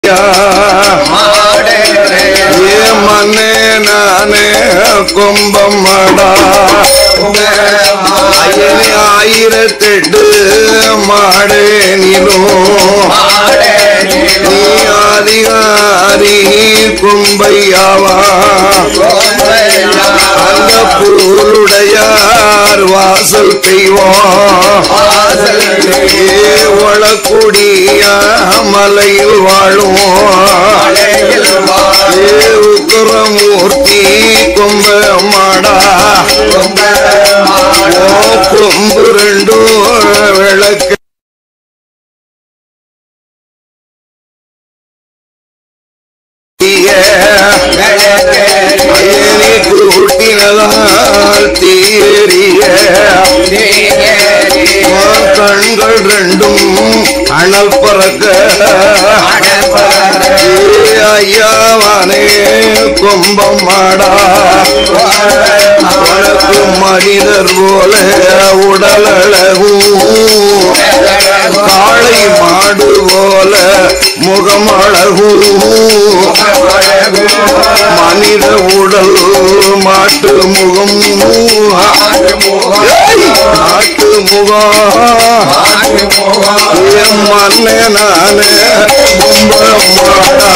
ஏ மன்னே நானே கும்பமடா அயனி ஆயிரத்தெட்டு மாடேனிலும் நீ அதிகாரி கும்பையாவா அந்த பூருடையார் வாசல் தெய்வம் ஏ ஒளக்குடிய மலையில் வாழும் ஏ உக்கரமூர்த்தி கும்ப மாடா ஓ கொம்பு ரெண்டும் விளக்கு ஏனி கூட்டினதால் தீரிய உன் கண்கள் ரெண்டும் அனல் பறக்க ஏ ஐயாவானே கும்பம் மாடா உனக்கு மனிதர் போல உடல் அழகும் காளை மாடு போல முகம் அழகும் மனித உடல் மாட்டு முகம் ஏய், மாட்டு முகம் என் மண்ணே நானே கும்பமாடா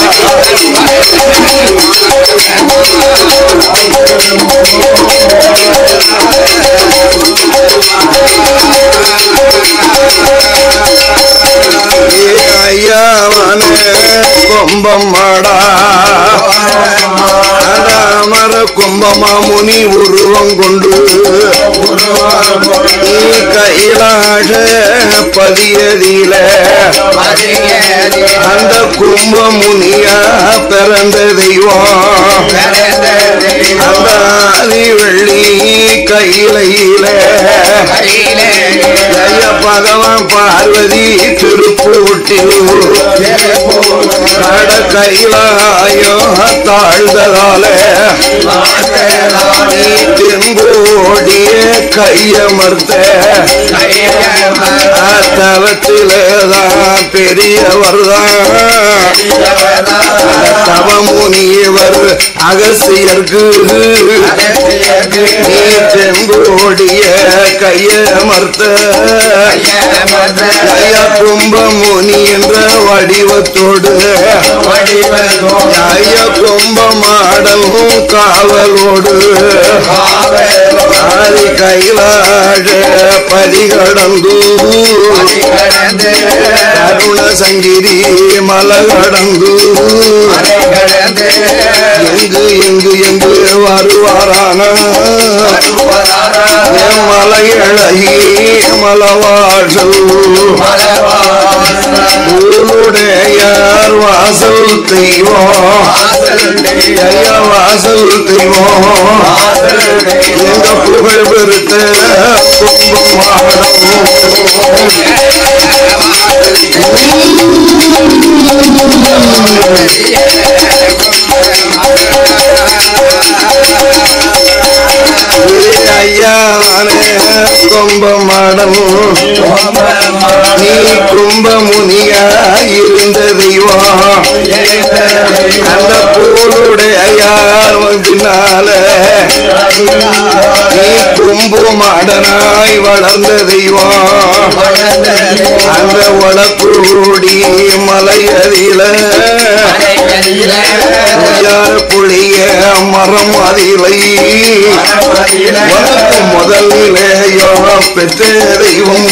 ஏ ஐயாவனே கும்பமாடா அமர கும்பமா முனி உருவம் கொண்டு நீ கைலாஷ பதியதில அந்த கும்ப முனியா பிறந்த தெய்வம் அந்த ஆதி வெள்ளி கையிலையில ஜெய பகவான் பார்வதி திருப்பூட்டில் கட கைலாயம் தாழ்ந்ததால நீ தெங்கோடிய கையமர்த்த தவத்திலேதான் பெரியவர்தான் தவமுனிவர் அகசியர்க்கு நீ தெங்கோடிய கையமர்த்த ஜய கும்பமுனி என்ற வடிவத்தோடு ஜய கும்பமாடலும் காவலோடு ஆதி கைலாஷ பதிகடந்து கருண சங்கிரி மலகடந்து எங்கு எங்கு எங்கு வருவாரான என் மலையழகி மலவாசல் ஊருடையார் வாசல் தெய்வம் ஜெய வாசல் தெய்வம் எங்க புகழ் பெருத்த கும்பமாடம் ஐயானே கும்பமாடம் நீ கும்பமுனியா இருந்த தெய்வம் அந்த பூலுடைய யார் பின்னால நீ கும்பு மாடனாய் வளர்ந்த தெய்வம் அந்த வளக்குடி மலையதில யார் புளிய மரம் அதிலை உனக்கு முதலிலேயோ பெற்ற தெய்வம்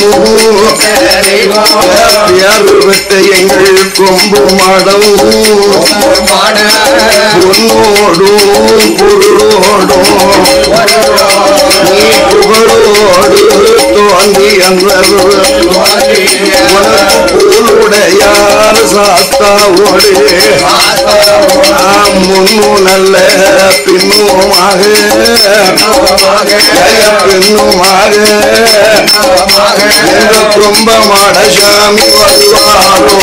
யார் பெற்ற எங்கள் கொம்பு மாடம் பொன்னோடும் பொருளோடும் நீ புகழோடு தோன்றி அன்றர் உனக்கு புகழுடையார் சாஸ்தாவோடு நாம் முன்னும் நல்ல பின்னுமாக ஜெய பின்னுமாக எங்க கும்பமாட சாமி வருவாரோ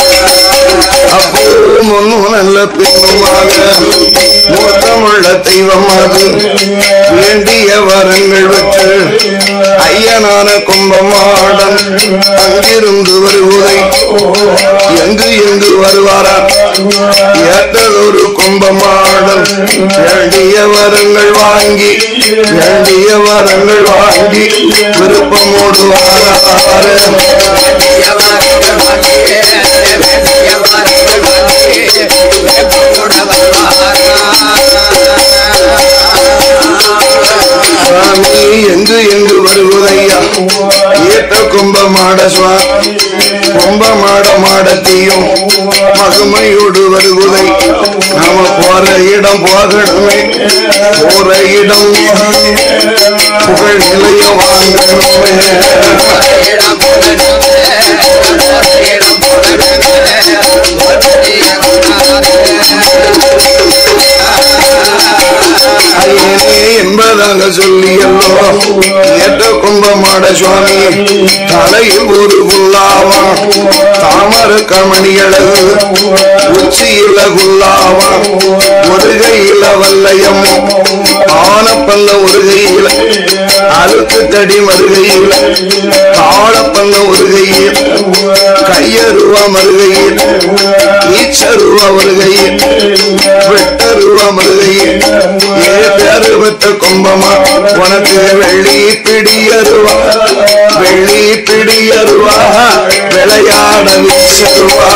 அப்போ முன்னும் நல்ல பின்னுமாக மூத்தமுள்ள தெய்வம் கும்பம் அது வேண்டிய வரங்கள் பெற்று ஐயனான கும்பமாடன் அங்கிருந்து வருவதை எங்கு எங்கு வருவாரா ஏற்றதொரு கும்பமாடன் வேண்டிய வரங்கள் வாங்கி வேண்டிய வரங்கள் வாங்கி விருப்பமோடு வாராரு சுவாமி எங்கு எங்கு வருவதையா ஏற்ற கும்பமாட சுவாமி கும்பமாட மாடத்தையும் மகிமையோடு வருவதை நாம போற இடம் போகணுமே போற இடம் புகழ் நிலையம் வாங்கணுமே ஐயனே என்பதாக சொல்லியல்லோ ஏற்ற கும்பமாட சுவாமி தலையில் ஒரு குல்லாவா தாமர கமணியழகு உச்சியில குல்லாவா ஒரு கையில வல்லையம் ஆனப்பல்ல ஒரு கையில அழுக்கு தடி மறுகையில் தாழப்பல்ல ஒரு கையில் கையருவா மறுகையில் ஈச்சருவா ஒரு கையில் வெட்டருவா மறுகையில் ஏ பேரு பெற்ற கும்பமா உனக்கு வெள்ளி பிடியருவா வெள்ளி பிடியருவா விளையாட வீச்சருவா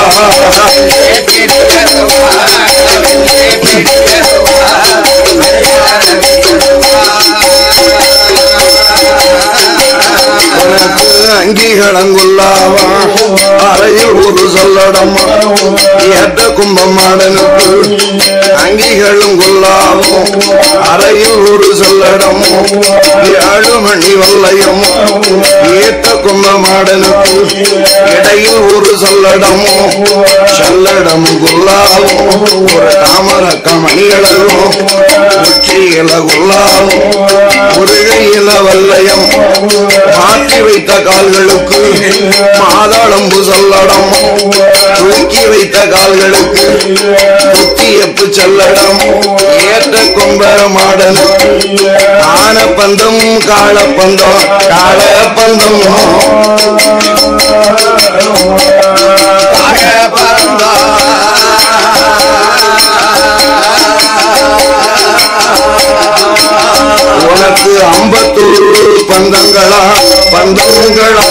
உனக்கு அங்கீகளங்குள்ளாவா அறையில் ஒரு சொல்லடமா ஏற்ற கும்பமாடனுக்கு அங்கிகளும் குல்லாவும் அறையில் ஒரு சொல்லடமும் ஏழு மணி வல்லையமும் ஏற்ற கும்பமாடனுக்கு இடையில் ஒரு சொல்லடமும் சொல்லடமும் குல்லாவும் ஒரு தாமர கமணிகளும் உச்சியில குல்லாவும் முருகையில வல்லையம் மாற்றி வைத்த கால்களுக்கு மாதாளம்பு சொல்லடம் தூக்கி வைத்த கால்களுக்கு குத்தியப்பு செல்லடம் ஏற்ற கொம்பர மாடனுக்கு ஆனப்பந்தம் காளப்பந்தம் காளப்பந்தம் உனக்கு ஐம்பத்தூறு பந்தங்களா பந்தங்களா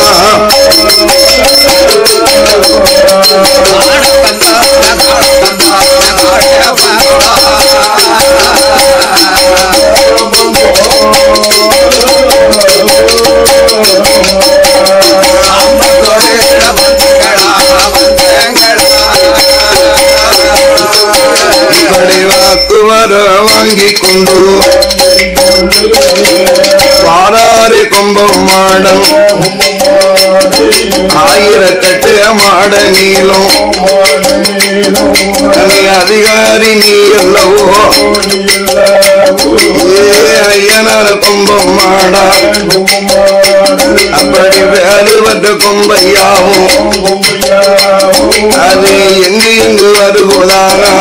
இப்படி வாக்கு வர வாங்கி கொண்டு பாராறு கொம்பம் மாடம் ஆயிரத்தெட்டு மாட நீளம் நீ அதிகாரி நீ அல்லவோ ஏ ஐயனார கொம்பம் மாடா அப்படி வேறுபட்ட கொம்பையாவும் அது எங்கு எங்கு வருவதானா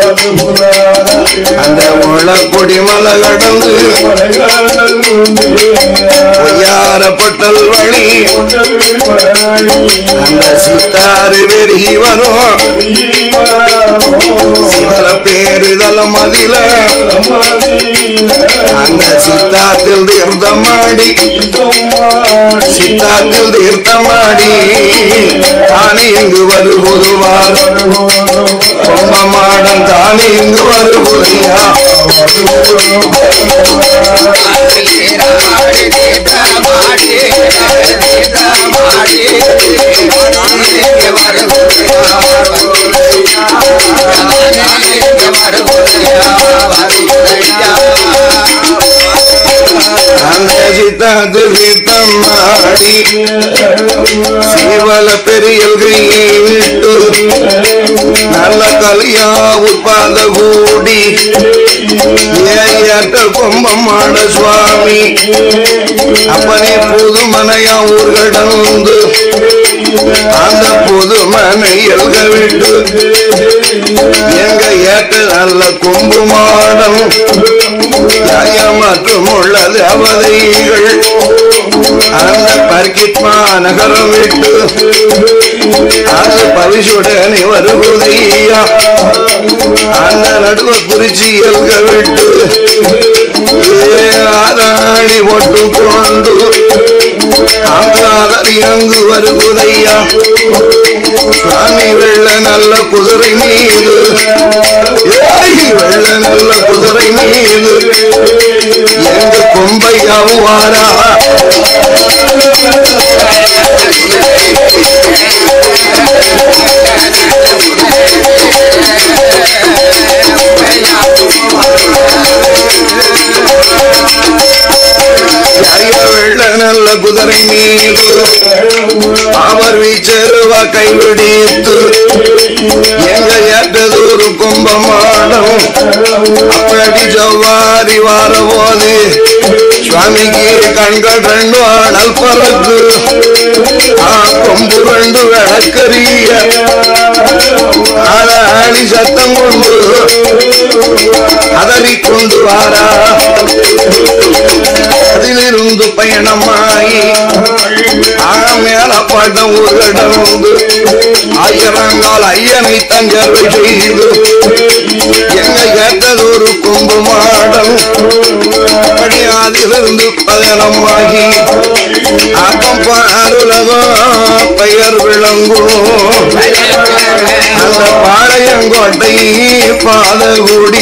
அந்த முளக்குடி மலை கடந்து பொய்யாரப்பட்டல் வழி அந்த சித்தாறு வெறி வரும் சிவல பேருதலம் அதில அந்த சித்தாத்தில் தீர்த்தமாடி சித்தாத்தில் தீர்த்தமாடி தானே இங்கு வருவதுவார் கொம்பமாடன் தானே இங்கு வருவதையா அந்த சித்தாத்து தீர்த்தமாடி சீவல பெரியல்கை விட்டு நல்ல கலியா உட்பாத கூடி ஏற்ற கொம்பமாட சுவாமி அப்பனே புது மனையா ஊர்கடந்து அந்த புது மனை எல்க விட்டு எங்க ஏற்ற நல்ல கொம்பு மாடம் நியாயம் மற்றும் உள்ள தேவதைகள் அந்த பர்கித்மா நகரம் விட்டு அது பவிஷுடனே வருவதையா அந்த நடுவ குறிச்சி எல்க விட்டு ஏ ஆராணி ஒட்டு கொண்டு அங்காதர் இறங்கு வருவதையா சுவாமி வெள்ள நல்ல குதிரை மீது ஏய், வெள்ள நல்ல குதிரை மீது எங்க கொம்பையாவும் வாரா ஐயா வெள்ள நல்ல குதிரை மீது அவர் வீச்சருவ கைவிடித்து எங்க ஏற்றதொரு கும்பமாடம் அப்படி ஜவ்வாரி வார போது சுவாமிக்கு கண்கள் ரெண்டு அனல் பறக்கு ஆ கொம்பு ரெண்டு விளக்கரிய ஆளி சத்தம் கொண்டு அதறிக் கொண்டு வாரா அதிலிருந்து பயணமாயி மேல படம் ஊர்கடந்து ஆயிரங்கால் ஐயனை தஞ்சர்வை செய்து எங்க கேட்டதொரு கும்பு மாடம் அப்படி அதிலிருந்து பயணமாகி அப்பம் பாருலகம் பெயர் விளங்கும் அந்த பாளையங்கோட்டை பாதகுடி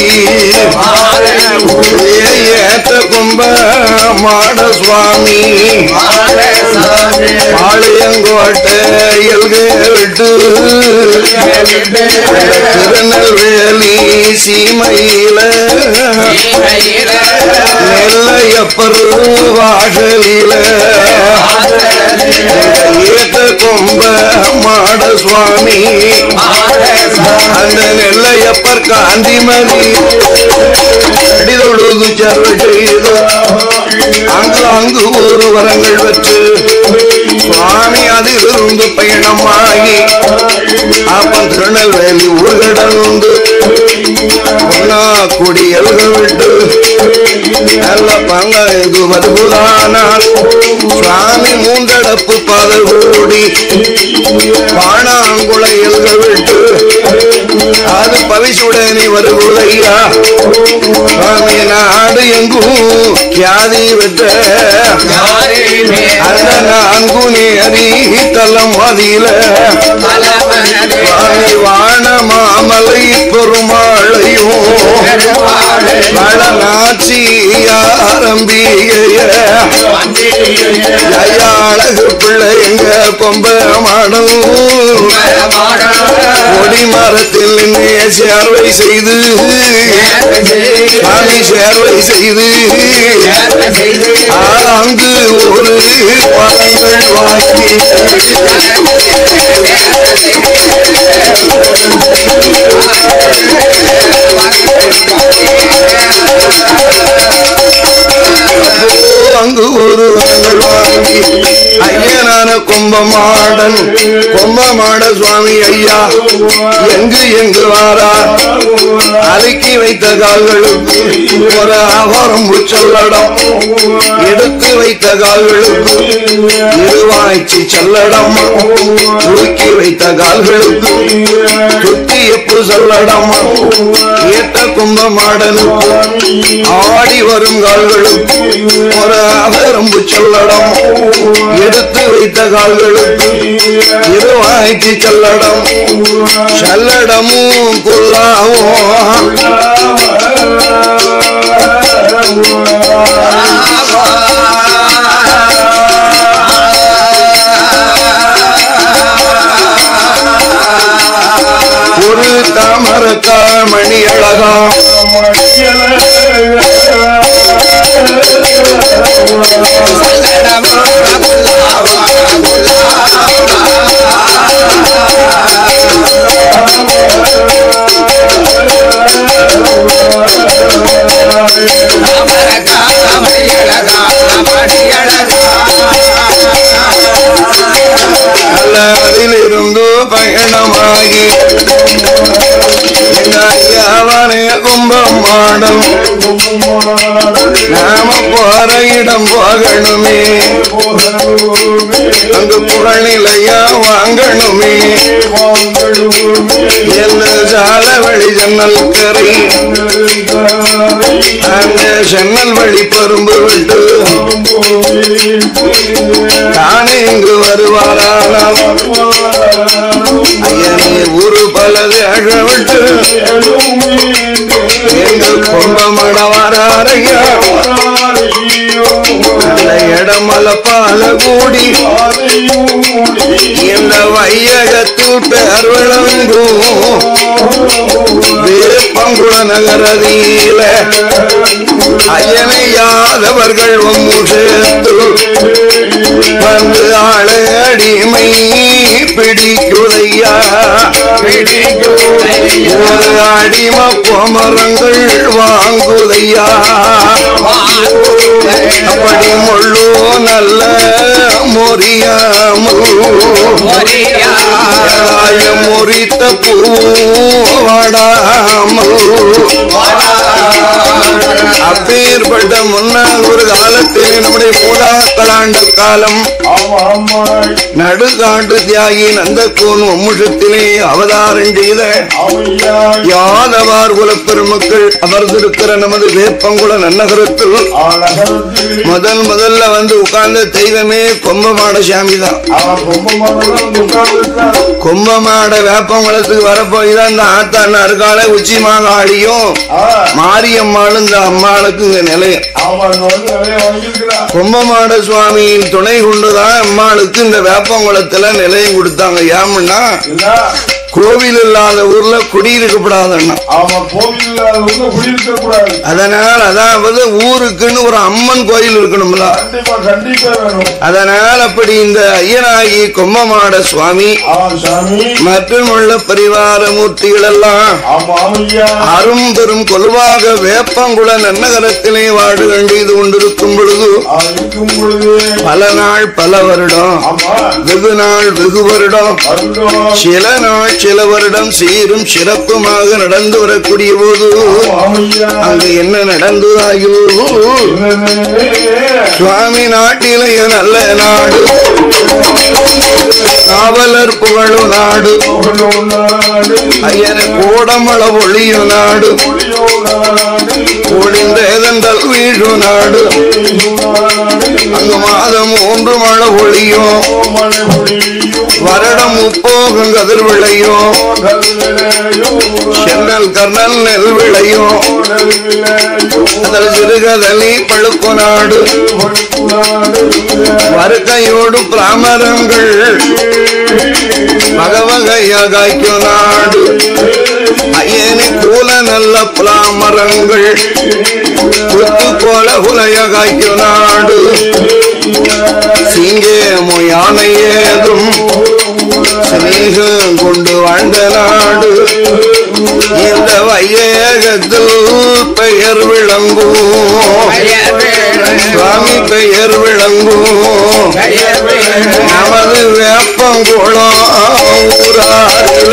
ஏத்த கும்ப மாட சுவாமி பாளையங்கோட்டை எல்கே விட்டு திருநெல்வேலி சீமையில நெல்லையப்பர் வாசலில ஏத்த கொம்ப மாட சுவாமி அந்த நெல்லையப்பர் காந்திமதி அடிதொழுது சர்வ செய்து அங்கு அங்கு ஒரு வரங்கள் பெற்று சுவாமி அதிலிருந்து பயணமாகி அப்பன் திருநெல்வேலி ஊர்கடந்து பொன்னா குடியல்கள் விட்டு நல்ல பங்கு வருவதானால் சுவாமி மூன்றடப்பு பதகூடி பாணாங்குளையல்கள் விட்டு அது பவிசுடனே வருவதையா சுவாமி நாடு எங்கும் கியாதி விட்ட அந்த நான்கு நேரி தலம் மதியில சுவாமி வாழ மாமலை பெருமாளையும் வளநாச்சி ஆரம்பிய அழகு பிள்ளை எங்க கொம்ப மாடம் கொடி மரத்தில் நின்று சேர்வை செய்து சாமி சேர்வை செய்து அங்கு ஒரு பழங்கள் வாங்கி அங்கு ஒரு வரங்கள் வாங்கி ஐயனான கும்பமாடன் கும்பமாட சுவாமி ஐயா எங்கு எங்கு வாரார் அலுக்கி வைத்த கால்களுக்கு ஒரு ஆகாரம் சொல்லடம் எடுத்து வைத்த கால்களுக்கு இருவாய்ச்சி செல்லடம் தூக்கி வைத்த கால்களுக்கு துத்தி எப்பு சொல்லடம் ஏத்த கும்பமாடனுக்கு ஆடி வரும் கால்களுக்கு ஒரு அகரம்பு சொல்லடம் எடுத்து வைத்த கால்களுக்கு இருவாய்ச்சி செல்லடம் செல்லடமும் குல்லாவும் ஒரு தாமரக்கா மணி அழகா அதிலிருந்து பயணமாகி எங்க ஐயாவனே கும்பம் மாடம் நாம போற இடம் போகணுமே அங்கு புகழ்நிலையா வாங்கணுமே என்ன சால வழி ஜன்னல் கரை அந்த ஜன்னல் வழி பரும்பு விட்டு தானே இங்கு வருவாரானால் ஐயனே ஊரு பலது அழ விட்டு எங்கள் கும்பமட வராரையா அந்த இடமல பால கூடி இந்த வையகத்தூட்டு அருளங்கும் வேப்பங்குள நகரதியில ஐயனை யாதவர்கள் ஒன்று சேர்த்து வந்து ஆள அடிமை பிடிக்குதையா ஒரு அடிம கோமரங்கள் வாங்குதையா அப்படி முள்ளு நல்ல மொரியாமல் முறித்த பூ வாடாமல் அப்பேற்பட்ட முன்னால் ஒரு காலத்தில் நம்முடைய மூதாக்களாண்ட காலம் நடுகாட்டு தியாகி நந்தகோன் வம்முஷத்திலே அவதாரம் செய்த யாதவார் குலப் பெருமக்கள் அமர்ந்திருக்கிற நமது வேப்பங்குள நன்னகரத்தில் முதல் முதல்ல வந்து உட்கார்ந்த தெய்வமே கொம்பமாட சாமி தான் கொம்பமாட வேப்பங்குளத்துக்கு வரப்போய்தான் இந்த ஆத்தாண்ண அருகால உச்சி மாகாளியும் மாரியம்மாளும் இந்த அம்மாளுக்கு இங்க நிலையம் கும்பமாட சுவாமியின் துணை கொண்டுதான் அம்மாளுக்கு இந்த வேப்பங்குளத்துல நிலையம் கொடுத்தாங்க ஏமுன்னா கோவில் இல்லாத ஊர்ல குடியிருக்கப்படாதண்ணா ஆமா கோவில் குடியிருக்க கூடாது அதனால் அதாவது ஊருக்குன்னு ஒரு அம்மன் கோயில் இருக்கணும்ல கண்டிப்பா கண்டிப்பா வேணும் அதனால் அப்படி இந்த ஐயனாகி கொம்பமாட சுவாமி ஆமா சாமி மற்றும் உள்ள பரிவார மூர்த்திகள் எல்லாம் ஆமா ஆமையா அரும் பெரும் கொலுவாக வேப்பங்குள நன்னகரத்திலே வாடு கண்டிது கொண்டிருக்கும் பொழுது ஆ, இருக்கும் பொழுது பல நாள் பல வருடம் ஆமா வெகு நாள் வெகு வருடம் வருடம் சில நாள் சில வருடம் சீரும் சிறப்புமாக நடந்து வரக்கூடிய போது ஆமையா அங்கு என்ன நடந்ததாயோ சுவாமி நாட்டிலேயே நல்ல நாடு காவலர் புகழும் நாடு ஐயன கோடமள ஒளியும் நாடு ஒளிந்தேதண்டல் வீழும் நாடு அங்கு மாதம் மூன்று மழை ஒளியும் வருடம் முப்போகம் கதிர் விளையும் சென்னல் கர்ணல் நெல் விளையும் அதில் சிறுகதலி பழுப்பு நாடு வருகையோடு பிராமரங்கள் வகவகையா காய்க்கும் நாடு ஐயனி கூல நல்ல பிராமரங்கள் குத்து போல உலைய காய்க்கும் நாடு சிங்கேமோ யானை ஏதும் சிநேகம் கொண்டு வாழ்ந்த நாடு இந்த வையகத்தில் பெயர் விளங்கும் சுவாமி பெயர் விளங்கும் நமது வேப்பங்குளம் ஊராரில்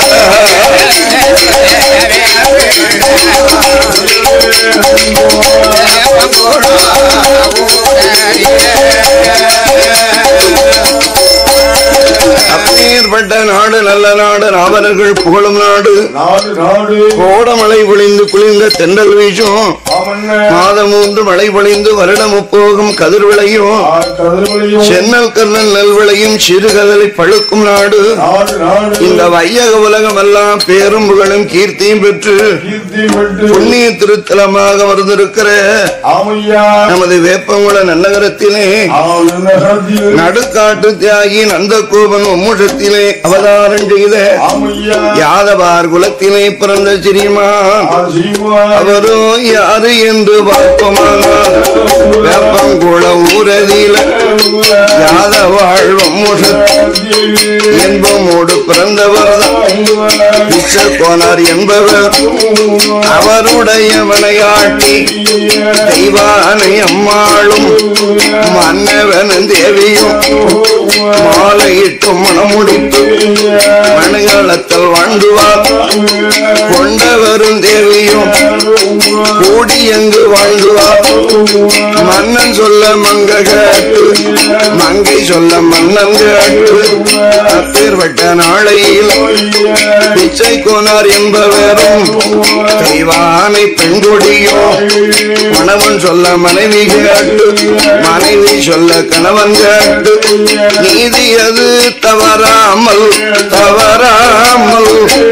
அப்பேற்பட்ட நாடு நல்ல நாடு ராவணர்கள் புகழும் நாடு நாடு நாடு கோடமழை பொழிந்து குளிர்ந்த தென்றல் வீசும் ஆமண்ண மாதம் மூன்று மழை பொழிந்து வருடம் முப்போகம் கதிர் விளையும் கதிர்வழியும் சென்னல் கர்ணல் நெல் விளையும் சிறுகதலை பழுக்கும் நாடு நாடு நாடு இந்த வையக உலகம் எல்லாம் பேரும் புகழும் கீர்த்தியும் பெற்று கீர்த்தி பெற்று புண்ணிய திருத்தலமாக வந்திருக்கிற ஆமையா நமது வேப்பங்குள நன்னகரத்திலே ஆனகத்தில் நடுக்காட்டு தியாகி நந்தகோபன் ஒம்முஷத்திலே அவதாரம் செய்த ஆமையா யாதவார் குலத்திலே பிறந்த சிறிமான் ஆசீமா அவரோ யாரு என்று பார்ப்போமானால் வேப்பங்குள ஊரதில யாத வாழ்வும் என்பமோடு பிறந்தவர் பிச்ச கோனார் என்பவர் அவருடைய மனையாட்டி தெய்வானை அம்மாளும் மன்னவனும் தேவியும் மாலையிட்டு மணமுடித்து மணிகளத்தில் வாழ்ந்துவார் கொண்டவரும் தேவியும் கூடி எங்கு வாழ்ந்துவார் மன்னன் சொல்ல மங்க கேட்டு மங்கை சொல்ல மன்னன் கேட்டு அப்பேற்பட்ட நாளையில் பிச்சை கோனார் என்பவரும் தெய்வானை பெண்கொடியோ கணவன் சொல்ல மனைவி கேட்டு மனைவி சொல்ல கணவன் கேட்டு நீதி அது தவறாமல் தவறாமல்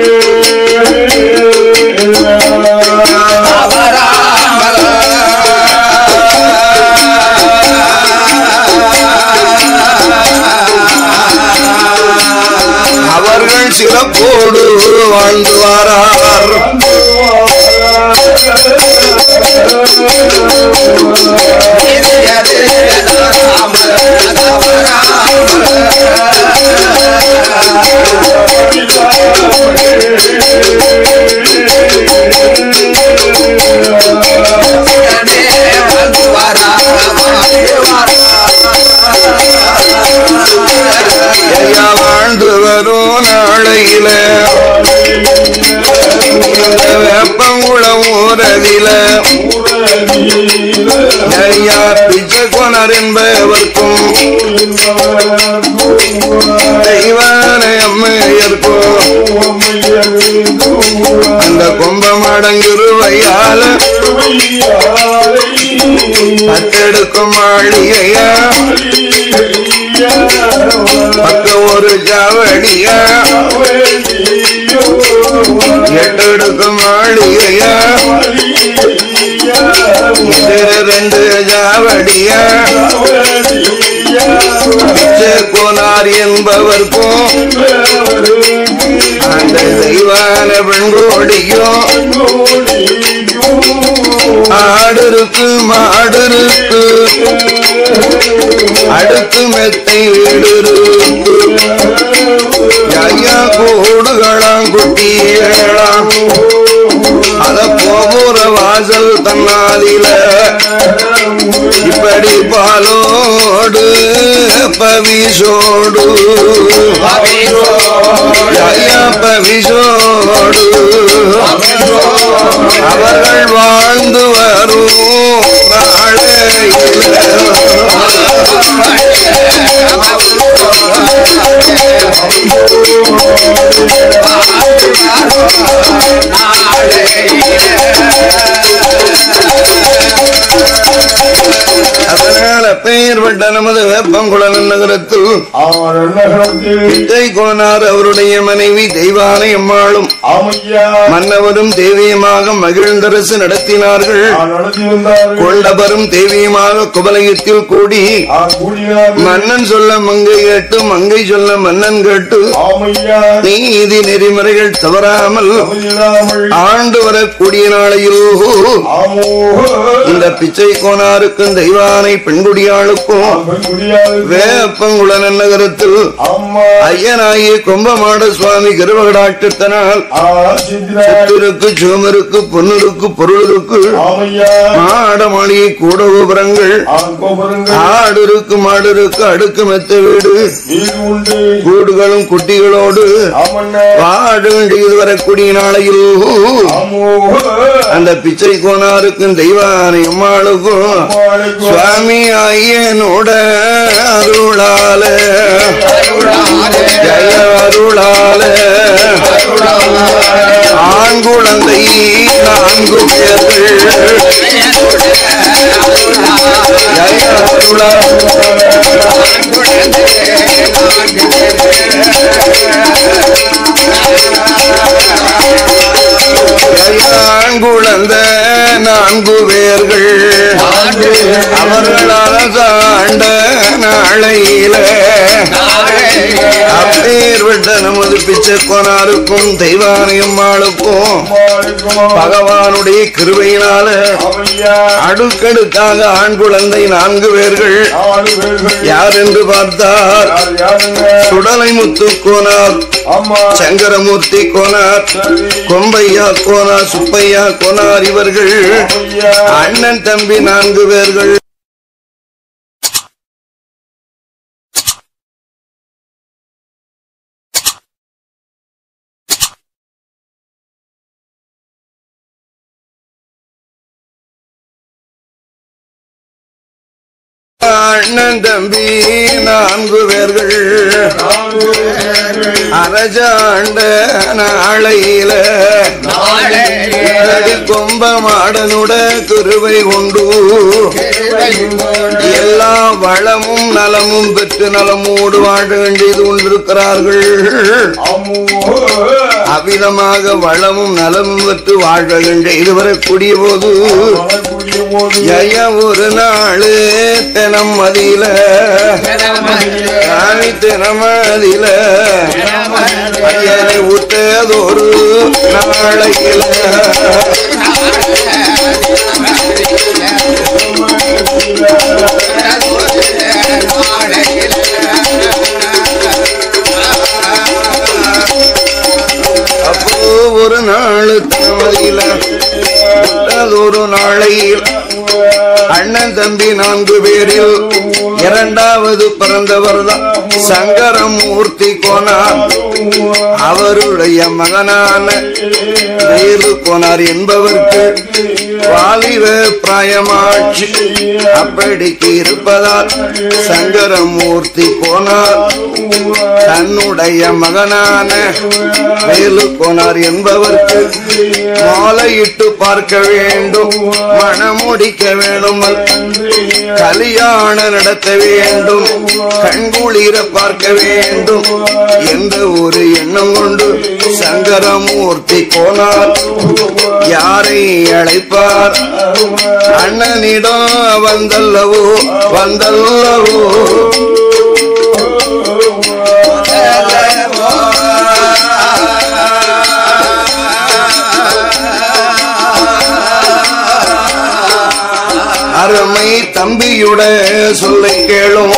அவர்கள் சிறப்போடு வாழ்ந்து வாரார் ஐயா வாழ்ந்து வரும் நாளையில இந்த வேப்பங்குளம் ஊரதில ஐயா பிச்சை கோணர் என்பவர்க்கும் தெய்வான அம்மையர்க்கும் அந்த கும்பம் அடங்குருவையால பத்தெடுக்கும் மாளிகையா பக்க ஒரு ஜாவடியா எட்டெடுக்கும் மாளிகையா இது ரெண்டு ஜாவடியா பிச்சை கோனார் என்பவர்க்கும் அந்த தெய்வான பெண்கோடியும் ஆடு மாடு இருக்கு அடுத்து மெத்தை வீடு இருக்கு ஐயா கூடுகளாம் குட்டியலாம் அத போகிற வாசல் தன்னாலில இப்படி பாலோடு பவிசோடு ஐயா பவிசோடு அவர்கள் வாழ்ந்து வரும் அதனால பெயர்பட்ட நமது வேப்பங்குளம் நகரத்தில் அவர் நகரத்தில் பிச்சை கோனார் அவருடைய மனைவி தெய்வானை அம்மாளும் ஆமையா மன்னவரும் தேவியுமாக மகிழ்ந்தரசு நடத்தினார்கள் நான் நடத்தியிருந்தார்கள் கொண்டபரும் தேவியுமாக குபலயத்தில் கூடி ஆ கூடினார் மன்னன் சொல்ல மங்கை கேட்டு மங்கை சொல்ல மன்னன் கேட்டு ஆமையா நீதி நெறிமுறைகள் தவறாமல் தமிழாமல் ஆண்டு வரக்கூடிய நாளையில் ஆமோ இந்த பிச்சை கோனாருக்கும் தெய்வானை பெண்குடியாளுக்கும் முடியாது வேப்பங்குள நகரத்தில் அம்மா ஐயனாகிய கும்பமாட சுவாமி கருவகடாட்டத்தினால் ஆ சித்திராய் சித்திருக்கு சோமருக்கு பொன்னிருக்கு பொருளிருக்கு ஆமையா மாட மாளிகை கூட கோபுரங்கள் ஆ கோபுரங்கள் ஆடு இருக்கு மாடு இருக்கு அடுக்கு மெத்த வீடு வீடு உண்டு கூடுகளும் குட்டிகளோடு ஆமண்ணா வாழ வேண்டியது வரக்கூடிய நாளையில் ஆமோ அந்த பிச்சை கோனாருக்கும் தெய்வானை அம்மாளுக்கும் அம்மாளுக்கும் சுவாமி ஐயனோட அருளால ஜெய அருளால ஆண் குழந்தை நான்கு பேர்கள் ஜெய அருளால குழந்த நான்கு பேர்கள் அவர்களால் சாண்ட நாளையில அப்பேர் விட்ட நமது பிச்சை கோனாருக்கும் தெய்வானையம்மாளுக்கும் பகவானுடைய கிருபையினால அடுக்கடுக்காக ஆண் குழந்தை நான்கு பேர்கள் யார் என்று பார்த்தால் சுடலை முத்து கோனார் சங்கரமூர்த்தி கோனார் கொம்பையா கோனார் சுப்பையா கோனார் இவர்கள் அண்ணன் தம்பி நான்கு பேர்கள் அண்ணன் தம்பி நான்கு பேர்கள் அரஜாண்ட நாளையில கொம்ப மாடனுட குருவை உண்டு எல்லா வளமும் நலமும் பெற்று நலமோடு வாழ வேண்டியது கொண்டிருக்கிறார்கள் அவ்விதமாக வளமும் நலமும் பெற்று வாழ வேண்டிய இதுவரை கூடிய போது ஜய ஒரு நாளு தினம் மதியில சாமி தினம் மதியில ஐயனை விட்டதொரு நாளையில அப்போ ஒரு நாள் தினமதியில விட்டதொரு நாளையில் அண்ணன் தம்பி நான்கு பேரில் இரண்டாவது பிறந்தவர் தான் சங்கரமூர்த்தி கோனார் அவருடைய மகனான வேலு கோனார் என்பவருக்கு வாலிப பிராயமாட்சி அப்படிக்கு இருப்பதால் சங்கரமூர்த்தி கோனார் தன்னுடைய மகனான வேலு கோனார் என்பவருக்கு மாலையிட்டு பார்க்க வேண்டும் மனம் முடிக்க வேண்டும் கல்யாணம் நடத்த வேண்டும் கண்குளிர பார்க்க வேண்டும் என்ற ஒரு எண்ணம் கொண்டு சங்கரமூர்த்தி கோனார் யாரை அழைப்பார் அண்ணனிடம் வந்தல்லவோ வந்தல்லவோ அருமை தம்பியுட சொல்லை கேளும்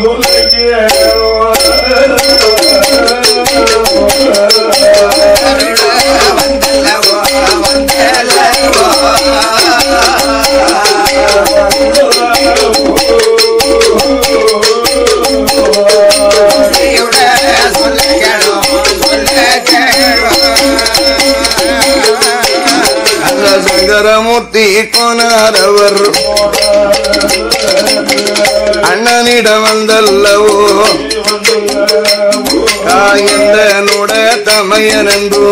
அந்த சங்கரமூர்த்தி கோனார் அவர் அண்ணனிடம் வந்தல்லவோ காயந்தனுட தமையனென்றோ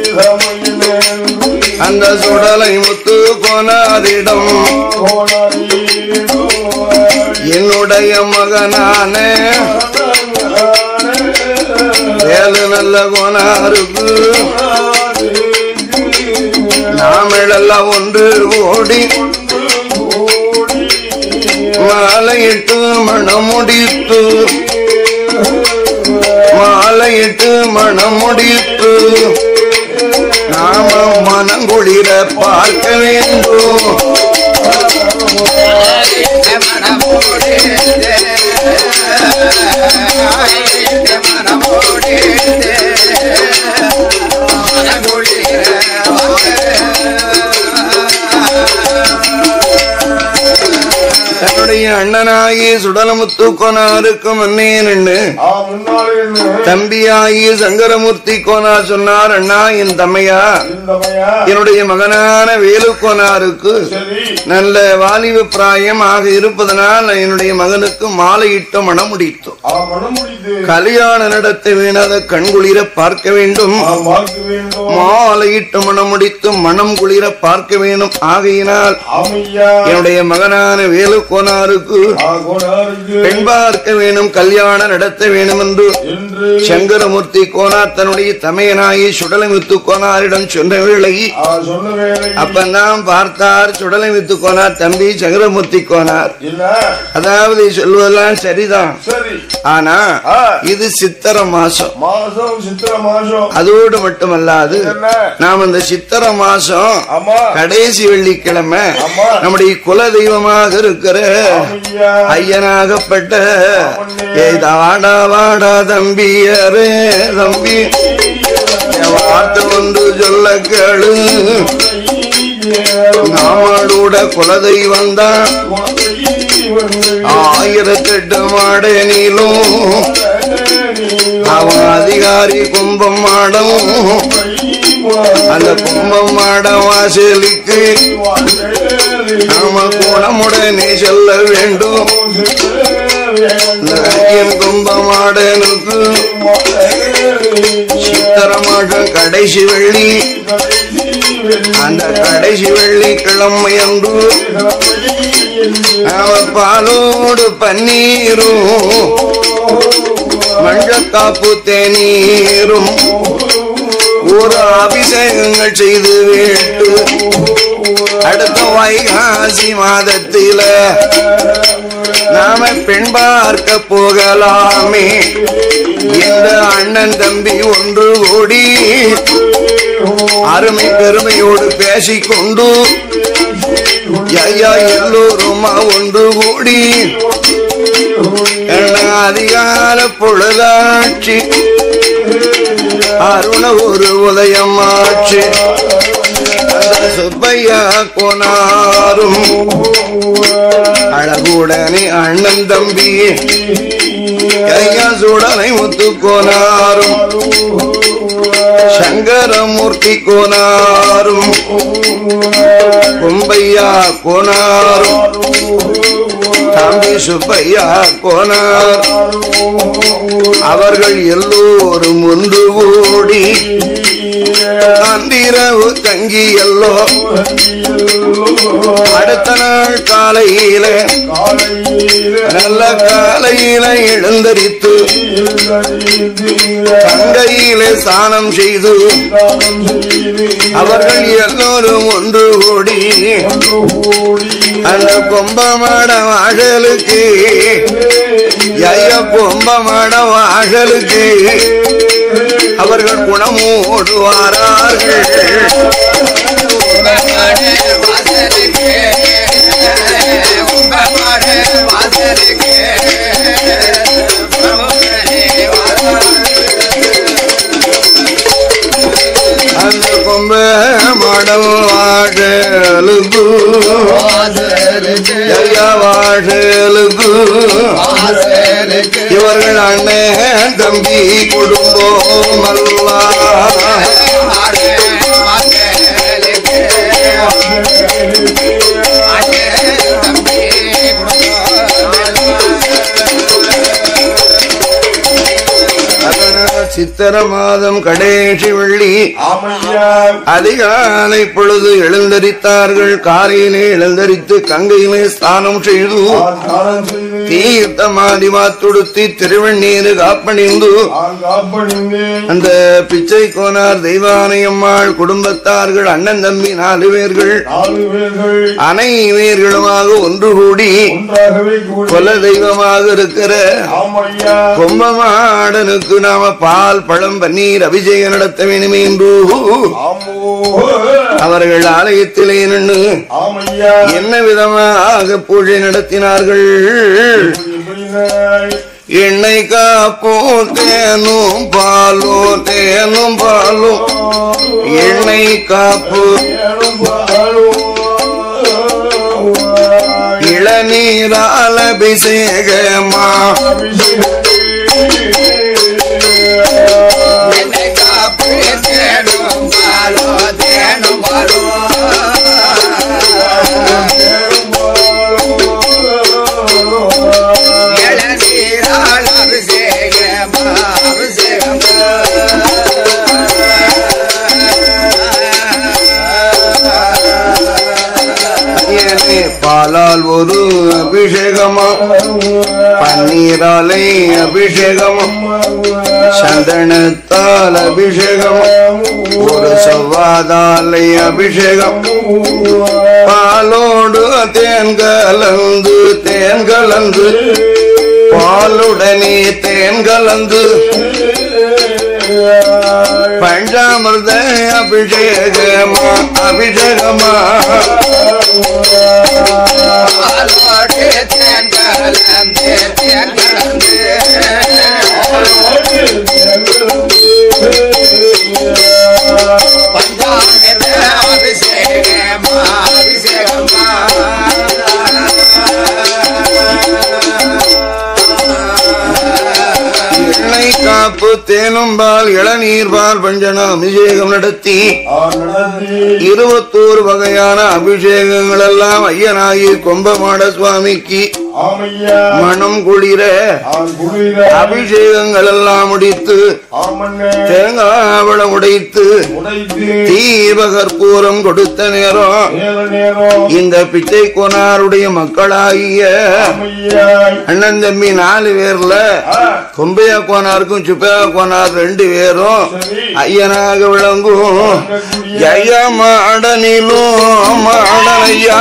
அந்த சுடலை முத்து கோனாரிடம் என்னுடைய மகனான வேலு நல்ல கோனாருக்கு நாமெல்லாம் ஒன்று ஓடி மாலையிட்டு மணம் முடித்து மாலையிட்டு மணம் முடித்து நாம மனங்குளிர பார்க்க வேண்டும் தன்னுடைய அண்ணனாகி சுடலமுத்து கோனாருக்கு மன்னே நின்று தம்பியாகி சங்கரமூர்த்தி கோனார் சொன்னார் அண்ணா என் தம்மையா என்னுடைய மகனான வேலு கோனாருக்கு நல்ல வாலிப பிராயம் ஆக இருப்பதனால் என்னுடைய மகனுக்கு மாலையிட்டு மனம் முடித்தோம் கல்யாணம் நடத்த வேணாத கண்குளிர பார்க்க வேண்டும் மாலையிட்டு மனம் முடித்து மனம் குளிர பார்க்க வேண்டும் ஆகையினால் என்னுடைய மகனான வேலு கோனாரு கோனாருக்கு ஆகோனாருக்கு பெண் பார்க்க வேணும் கல்யாணம் நடத்த வேணும் என்று என்று சங்கரமூர்த்தி கோனார் தன்னுடைய தமையனாகி சுடலமுத்து கோனாரிடம் சொன்ன வேளை ஆ சொன்ன வேலை அப்பந்தான் பார்த்தார் சுடலமுத்து கோனார் தம்பி சங்கரமூர்த்தி கோனார் இல்ல அதாவது சொல்வதெல்லாம் சரிதான் சரி ஆனா ஆ. இது சித்திர மாசம் மாசம் சித்திர மாசம் அதோடு மட்டுமல்லாது என்ன நாம் இந்த சித்திர மாசம் ஆமா கடைசி வெள்ளிக்கிழமை ஆமா. நம்முடைய குல தெய்வமாக இருக்கிற ஐயா ஐயனாகப்பட்ட ஏதா வாடா வாடா தம்பியரே தம்பி என் வார்த்தை ஒன்று சொல்ல கேளு நாமளோட குலதெய்வம் தான் ஆயிரத்தெட்டு மாடனிலும் அவன் அதிகாரி கும்பம் மாடம் அந்த கும்பம் மாட வாசலுக்கு நாம குணமுடனே செல்ல வேண்டும் இந்த ஐயன் கும்பம் மாடனுக்கு சித்திர மாதம் கடைசி வெள்ளி அந்த கடைசி வெள்ளி கிழமை அன்று அவன் பாலோடு பன்னீரும் மஞ்சக்காப்பு தேநீரும் ஒரு அபிஷேகங்கள் செய்து விட்டு அடுத்த வைகாசி மாதத்தில நாம பெண் பார்க்க போகலாமே இந்த அண்ணன் தம்பி ஒன்று கூடி அருமை பெருமையோடு பேசிக்கொண்டு ஐயா எல்லோருமா ஒன்று கூடி என்ன அதிகால பொழுதாட்சி அருண ஒரு உதயம் ஆட்சி அந்த சுப்பையா கோனாரும் அழகுடனே அண்ணன் தம்பி கையா சுடனை முத்து கோனாரும் சங்கரமூர்த்தி கோனாரும் கும்பையா கோனாரும் தம்பி சுப்பையா கோனார் அவர்கள் எல்லோரும் ஒன்று கூடி அந்திரவு தங்கி எல்லோ அடுத்த நாள் காலையில நல்ல காலையில எழுந்தரித்து கங்கையிலே ஸ்நானம் செய்து அவர்கள் எல்லோரும் ஒன்று கூடி அந்த கும்பமாட வாழலுக்கு ஐயா கும்பமாட வாழலுக்கு அவர்கள் குணமோடு வாரார்கள் அந்த கும்ப மாடம் வாழலுக்கு ஐயா வாழலுக்கு இவர்கள் அண்ணன் தம்பி குடும்பம் அல்லா அதனால் சித்திர மாதம் கடைசி வெள்ளி ஆமையா அதிகாலை பொழுது எழுந்தரித்தார்கள் காலையிலே எழுந்தரித்து கங்கையிலே ஸ்நானம் செய்து தானம் செய்து தீர்த்தமாதிமா துடுத்தி திருவண்ணீர் காப்பணிந்து காப்பணிந்து அந்த பிச்சை கோனார் தெய்வானையம்மாள் குடும்பத்தார்கள் அண்ணன் தம்பி நாலு பேர்கள் நாலு பேர்கள் அனைவர்களுமாக ஒன்று கூடி ஒன்றாகவே கூடி குல தெய்வமாக இருக்கிற ஆமையா கும்பமாடனுக்கு நாம பால் பழம் பன்னீர் அபிஷேகம் நடத்த வேண்டுமே என்று ஆமோ அவர்கள் ஆலயத்திலே நின்று ஆமையா என்ன விதமாக பூஜை நடத்தினார்கள் இப்படினாய் எண்ணெய் காப்பும் தேனும் பாலும் தேனும் பாலும் எண்ணெய் காப்பு இளநீரால் அபிஷேகமா ஐயனே பாலால் ஒரு அபிஷேகம் அபிஷேகமா பன்னீராலை அபிஷேகமா சந்தனத்தால் அபிஷேகம் ஒரு செவ்வாதாலை அபிஷேகம் பாலோடு தேன் கலந்து தேன் கலந்து பாலுடனே தேன் கலந்து பஞ்சாமிர்த அபிஷேகமா அபிஷேகமா பாலோடு தேன் கலந்து, தேன் கலந்து. பஞ்சாமிர்த அபிஷேகமா, அபிஷேகமா. எண்ணெய் காப்பு தேனும்பால் இளநீர்பால் பஞ்சன அபிஷேகம் நடத்தி இருபத்தோரு வகையான அபிஷேகங்கள் எல்லாம் ஐயனாகி கொம்பமாட சுவாமிக்கு ஆமையா மனம் குளிர ஆன் குளிர அபிஷேகங்கள் எல்லாம் முடித்து ஆமண்ணே தேங்காவளம் உடைத்து உடைத்து தீபகற்பூரம் கொடுத்த நேரம் நேர நேரம் இந்த பிச்சை கோனாருடைய மக்களாகிய ஆமையா அண்ணன் தம்பி நாலு பேர்ல ஆ, கொம்பையா கோனாருக்கும் சுப்பையா கோனார் ரெண்டு பேரும் சரி ஐயனாக விளங்கும் ஜெயமாடனிலும் மாடனையா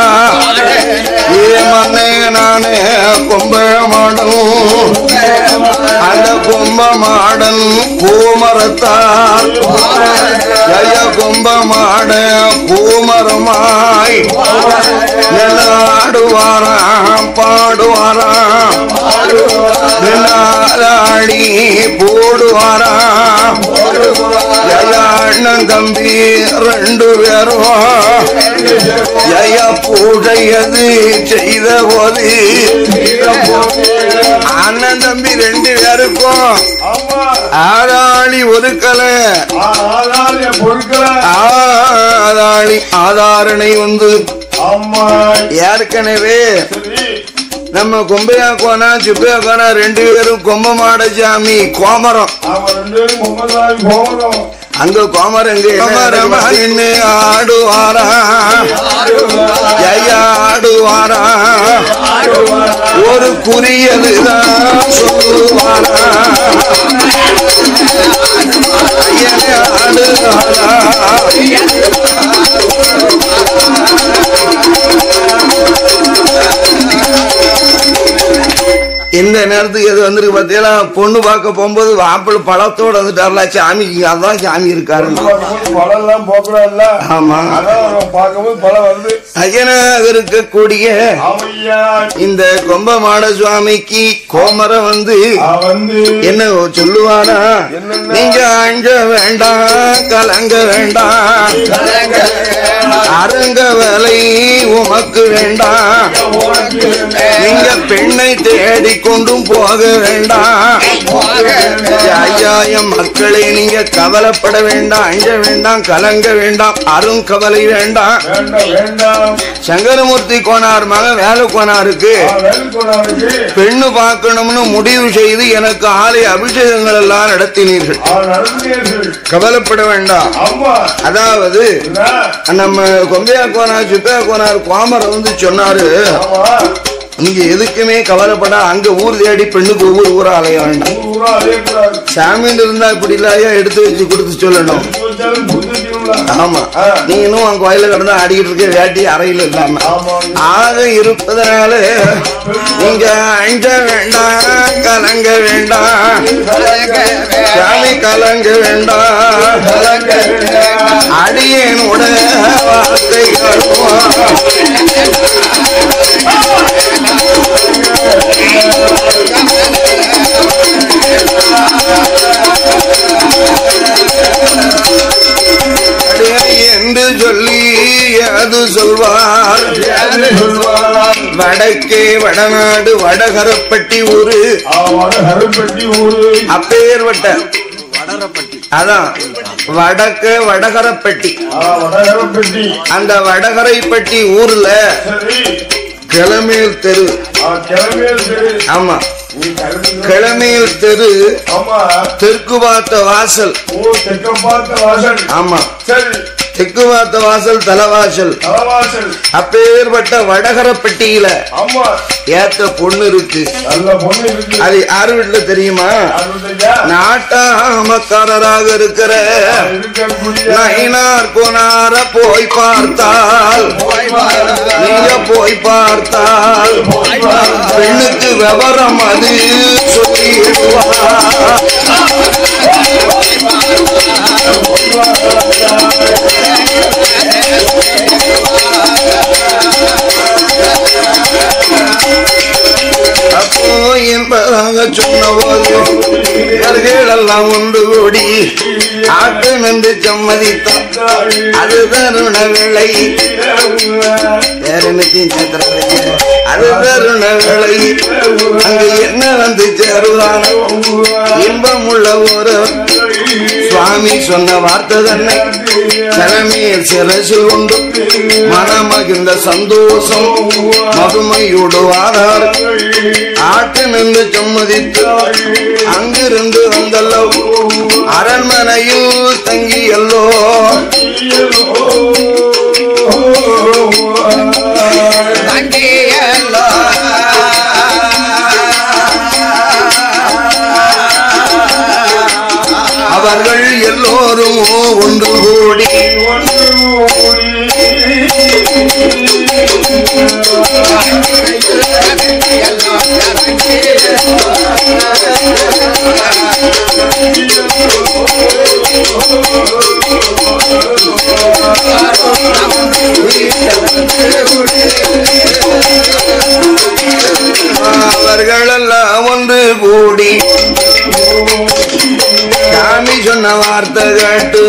ஏ மன்னே நானே கொம்ப மாடும் அந்த கொம்ப மாடன் பூமரத்தார் ஜெய கொம்ப மாட பூமரமாய் நிலாடுவாராம் பாடுவாராம் நிலாடி போடுவாராம் ஜயா அண்ணன் தம்பி ரெண்டு பேரும் ஜய பூஜையது செய்த போது அண்ணன் தம்பி ரெண்டு பேருக்கும் ஆமா ஆதாளி ஒதுக்கல ஆ, ஆதாரிய பொருட்களை ஆதாளி ஆதாரணை வந்து ஆமா ஏற்கனவே சரி நம்ம கொம்பையா கோனா சுப்பையா கோனா ரெண்டு பேரும் கொம்பமாட சாமி கோமரம் அவன் ரெண்டு பேரும் முகமதாய் போகிறோம் அங்க கோமரங்க கோமரமாயின்னு ஆடுவாரா ஜெயா ஆடுவாரா ஒரு குறியதுதான் சொல்லுவாரா ஐயனே ஆடுவாரா இந்த நேரத்துக்கு எது வந்திருக்கு பார்த்தீங்களா பொண்ணு பார்க்க போகும்போது வாப்பிள் பழத்தோட வந்துட்டார்ல சாமிக்கு அதான் சாமி இருக்காருன்னு பழம் எல்லாம் போக்குறோம்ல ஆமா அதான் நம்ம பார்க்கும்போது பழம் வருது ஐயனாக இருக்கக்கூடிய ஆமையா இந்த கொம்பமாட சுவாமிக்கு கோமரம் வந்து அவன் வந்து என்ன சொல்லுவானா என்னென்ன? நீங்க அஞ்ச வேண்டாம் கலங்க வேண்டாம் அரங்க வேலை உமக்கு வேண்டாம் உனக்கு நீங்க பெண்ணை தேடி கொண்டும் போக வேண்டாம் ஐயாயம் மக்களை நீங்க கவலைப்பட வேண்டாம் அஞ்ச வேண்டாம் கலங்க வேண்டாம் அரும் கவலை வேண்டாம் வேண்டாம் வேண்டாம் சங்கரமூர்த்தி கோனார் மகன் வேலை கோனாருக்கு வேலுக்கொண்டாருக்கு பெண்ணு பார்க்கணும்னு முடிவு செய்து எனக்கு ஆலய அபிஷேகங்கள் எல்லாம் நடத்தினீர்கள் நடந்தீர்கள் கவலைப்பட வேண்டாம் ஆமா அதாவது என்ன? நம்ம கொம்பையா கோனார் சுப்பையா கோனார் கோமரம் வந்து சொன்னாரு ஆமா நீங்க எதுக்குமே கவலைப்பட அங்க ஊர் தேடி பெண்ணுக்கு ஒவ்வொரு ஊரா அலைய வேண்டாம் ஊர் ஊரா அலையக்கூடாது சாமின்னு இருந்தா இப்படி இல்லையா எடுத்து வச்சு கொடுத்து சொல்லணும் போச்சாலும் புதுச்சுங்களா ஆமா ஆ. நீ இன்னும் உன் கோயில கிடந்தா ஆடிக்கிட்டு இருக்க வேட்டி அறையில இல்லாம ஆமா ஆக இருப்பதனால நீங்க அஞ்ச வேண்டாம் கலங்க வேண்டாம் சாமி கலங்க வேண்டாம் அடியேனோட வார்த்தைகளும் அடியே என்று சொல்லி அது சொல்வார் யாரு சொல்வாராம் வடக்கே வடநாடு வடகரப்பட்டி ஊரு அவன கருப்பட்டி ஊரு அப்பேர்வட்ட அதான் வடக்கு வடகரப்பட்டி ஆ, வடகரப்பட்டி அந்த வடகரைப்பட்டி ஊர்ல சரி கிளமேல் தெரு ஆ, கிளம்பியல் சரி ஆமா நீ கிளம்பி கிளமேல் தெரு ஆமா தெற்கு பார்த்த வாசல் ஓ தெற்க பார்த்த வாசல் ஆமா சரி தெற்கு பார்த்த வாசல் தலைவாசல் தலவாசல் அப்பேற்பட்ட வடகரப்பட்டியில ஆமா ஏத்த பொண்ணு இருக்கு நல்ல பொண்ணு இருக்கு அது யாரு வீட்டுல தெரியுமா அருள்தையா நாட்டாமக்காரராக இருக்கிற இருக்கக்கூடிய நயினார் கொனார போய் பார்த்தால் நீங்க போய் பார்த்தால் பெண்ணுக்கு விவரம் அது சொல்லிடுவார் அப்போ என்பதாக சொன்னபோது இவர்கள் எல்லாம் ஒன்று கூடி ஆட்டு நின்று சம்மதித்தான் அது தருண விளை வேற என்னத்தையும் சேர்த்துறாங்க அது தருண விளை அங்கு என்ன வந்து சேருதான் இன்பம் உள்ள ஒரு சுவாமி சொன்ன வார்த்தை தன்னை தலைமையில் சிரசில் உண்டு மனமகிழ்ந்த சந்தோஷம் மதுமையுடுவாரார் ஆட்டு நின்று சம்மதித்து அங்கிருந்து வந்தல்லோ அரண்மனையில் தங்கியல்லோ தங்கியல்லோ அவர்கள் எல்லோரும் ஒன்று கூடி அவர்கள் எல்லாம் ஒன்று கூடி சாமி சொன்ன வார்த்தை கேட்டு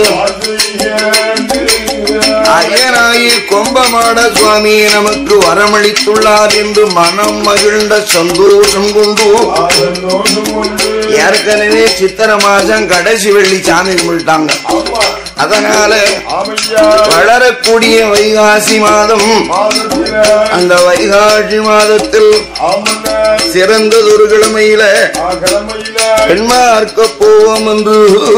அயனாயி கொம்பமாட சுவாமி நமக்கு வரமளித்துள்ளார் என்று மனம் மகிழ்ந்த சந்தோஷம் கொண்டு ஏற்கனவே சித்திர மாசம் கடைசி வெள்ளி சாமி கும்பிட்டாங்க அதனால வளரக்கூடிய வைகாசி மாதம் அந்த வைகாசி மாதத்தில் சிறந்ததொரு கிழமையில பெண்மார்க்க போவோம் என்று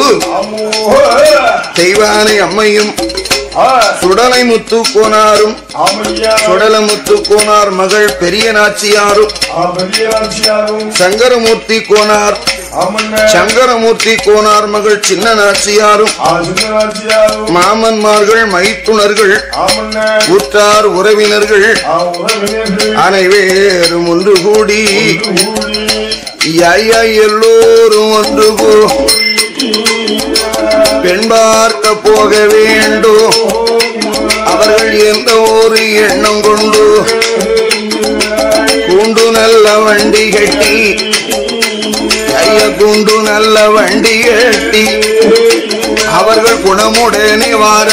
தெய்வானை அம்மையும் சுடலை முத்து கோனாரும் சுடல முத்து கோனார் மகள் பெரிய நாச்சியாரும் சங்கரமூர்த்தி கோனார் சங்கரமூர்த்தி கோனார் மகள் சின்ன நாச்சியாரும் மாமன்மார்கள் மைத்துணர்கள் உற்றார் உறவினர்கள் அனைவேரும் ஒன்று கூடி ஐயா எல்லோரும் ஒன்று கூ பெண் பார்க்க போக வேண்டும் அவர்கள் எந்த ஒரு எண்ணம் கொண்டு கூண்டு நல்ல வண்டி கட்டி ஐய கூண்டு நல்ல வண்டி கட்டி அவர்கள் குணமுடனே வார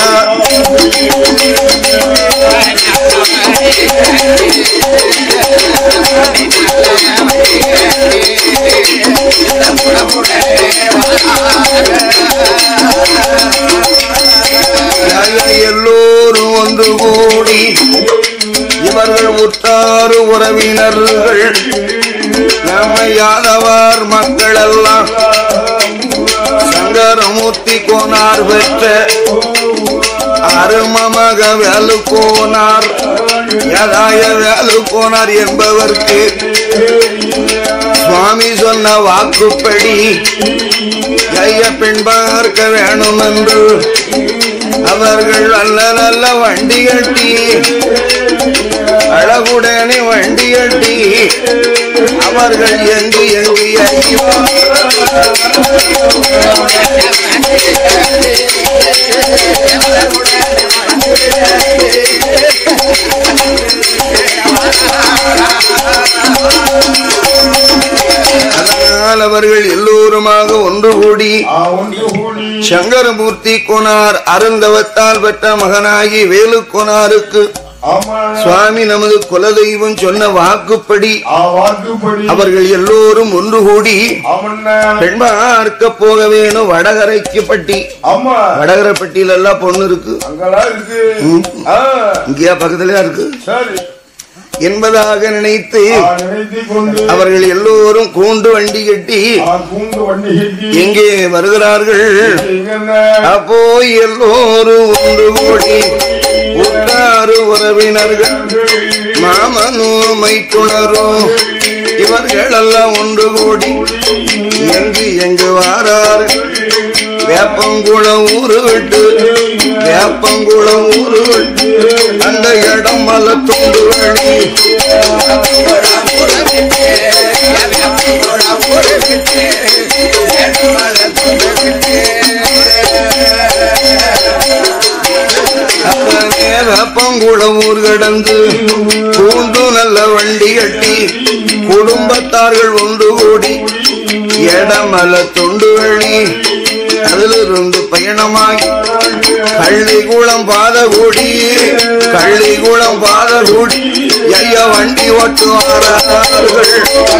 ஐயா எல்லோரும் ஒன்று கூடி இவர்கள் உற்றாறு உறவினர்கள் நம்ம யாதவார் மக்கள் எல்லாம் சங்கரமூர்த்தி கோனார் பெற்ற அருமமக வேலு கோனார் யதாய வேலு கோனார் என்பவர்க்கு சுவாமி சொன்ன வாக்குப்படி ஐய பெண் பார்க்க வேணும் என்று அவர்கள் நல்ல நல்ல வண்டி கட்டி அழகுடனே வண்டி கட்டி அவர்கள் எங்கு எங்கு ஐயோ அதனால் அவர்கள் எல்லோருமாக ஒன்று கூடி சங்கரமூர்த்தி கோனார் அருந்தவத்தால் பெற்ற மகனாகி வேலு கோனாருக்கு சுவாமி நமது குலதெய்வம் சொன்ன வாக்குப்படி வாக்குப்படி அவர்கள் எல்லோரும் ஒன்று கூடி அவன பெண்பார்க்க போக வேணும் வடகரைக்கு பட்டி ஆமா வடகரைப்பட்டியில எல்லாம் பொண்ணு இருக்கு அங்கெல்லாம் இருக்கு ம். ஆ, இங்கேயா பக்கத்துலயா இருக்கு சரி என்பதாக நினைத்து நினைத்துக் கொண்டு அவர்கள் எல்லோரும் கூண்டு வண்டி கட்டி ஆ, கூண்டு வண்டி கட்டி எங்கே வருகிறார்கள் எங்கென்ன அப்போ எல்லோரும் ஒன்று கூடி உற்றாறு உறவினர்கள் மாமனும் மைத்துணரும் இவர்கள் எல்லாம் ஒன்று கூடி எங்கு எங்கு வாரார் வேப்பங்குளம் ஊரு விட்டு வேப்பங்குளம் ஊரு விட்டு அந்த இடம் மல துண்டு வழி அப்பவே வேப்பங்குளம் ஊர் கடந்து பூண்டு நல்ல வண்டி கட்டி குடும்பத்தார்கள் ஒன்று கூடி இடமல துண்டு வழி அதிலிருந்து பயணமாய் கள்ளிகுளம் பாத கூடி கள்ளிகுளம் பாத கூடி ஐயா வண்டி ஓட்டுவார்கள்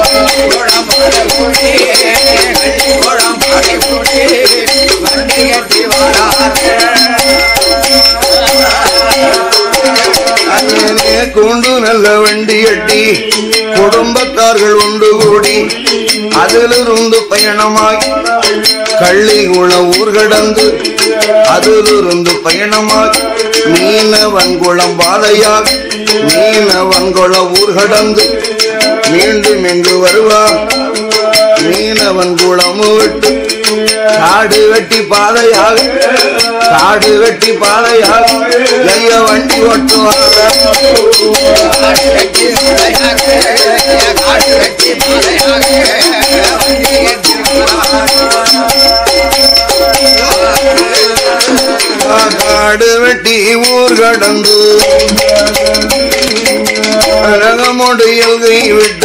அண்ணனே கூண்டு நல்ல வண்டி கட்டி குடும்பத்தார்கள் ஒன்று கூடி அதிலிருந்து பயணமாய் கள்ளிகுளம் ஊர் கடந்து அதிலிருந்து பயணமாய் மீனவன்குளம் பாதையாக மீனவன்குளம் ஊர் கடந்து மீண்டும் எங்கு வருவார் மீனவன் குளம் விட்டு காடு வெட்டி பாதையாக காடு வெட்டி பாதையாக ஐய வண்டி ஓட்டுவாங்க காடு வெட்டி ஊர் கடந்து அரகமோடு எல்கை விட்டு